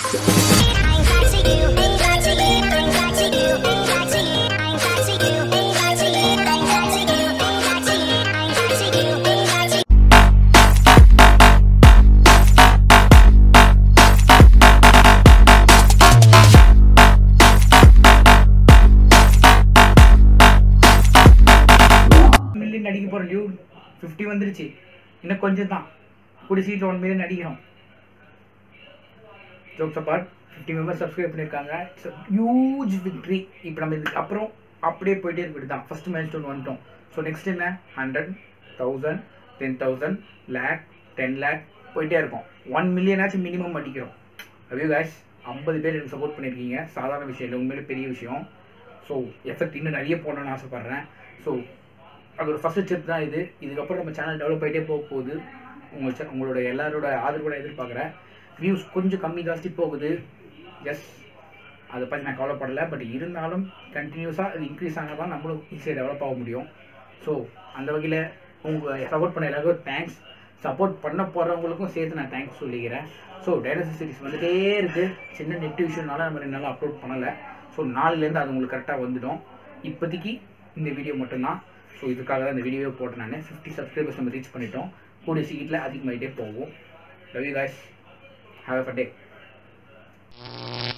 million அடிக்க போகிற due fifty வந்துருச்சு இன்னும் கொஞ்சம் தான் கூடி சீட்டில் ஒன் மில்லியன் அடிக்கிறோம் jokes apart fifty members subscribe பண்ணியிருக்காங்க இட்ஸ் ஹியூஜ் விக்ட்ரி இப்போ நம்ம இதுக்கு அப்புறம் அப்படியே போயிட்டே இருக்கிறது தான் ஃபஸ்ட் மைல் ஸ்டோன் வந்துட்டோம் ஸோ நெக்ஸ்ட் என்ன hundred thousand ten thousand lakh ten lakh போயிட்டே இருக்கும் ஒன் மில்லியனாச்சும் மினிமம் அடிக்கிறோம் அவையோ guys ஐம்பது பேர் எனக்கு சப்போர்ட் பண்ணியிருக்கீங்க சாதாரண விஷயம் இல்லை உண்மையிலே பெரிய விஷயம் ஸோ எஃபெக்ட் இன்னும் நிறைய போடணும்னு ஆசைப்பட்றேன் ஸோ அது ஒரு ஃபஸ்ட் ஸ்டெப் தான் இது இதுக்கப்புறம் நம்ம சேனல் டெவலப் ஆகிட்டே போக போகுது உங்கள் channel- உங்களோட எல்லாரோட ஆதரவோட எதிர்பார்க்குறேன் வியூஸ் கொஞ்சம் கம்மி ஜாஸ்தி போகுது எஸ் அதை பற்றி நான் கவலைப்படலை பட் இருந்தாலும் கண்டினியூஸாக அது இன்க்ரீஸ் ஆனால் தான் நம்மளும் ஈஸியாக டெவலப் ஆக முடியும் ஸோ அந்த வகையில் உங்கள் சப்போர்ட் பண்ண எல்லாருக்கும் தேங்க்ஸ் சப்போர்ட் பண்ண போகிறவங்களுக்கும் சேர்த்து நான் தேங்க்ஸ் சொல்லிக்கிறேன் ஸோ டைனோசர் சீரிஸ் வந்துட்டே இருக்குது சின்ன நெட் விஷயம்னால நம்ம ரெண்டு நாள் அப்லோட் பண்ணலை ஸோ நாலுலேருந்து அது உங்களுக்கு கரெக்டாக வந்துடும் இப்போதைக்கு இந்த வீடியோ மட்டும்தான் ஸோ இதுக்காக தான் இந்த வீடியோ போட்டேன் நான் ஃபிஃப்டி சப்ஸ்கிரைபர்ஸ் நம்ம ரீச் பண்ணிட்டோம் கூடிய சீக்கிரத்தில் அதிகமாகிட்டே போகும் love you guys have a day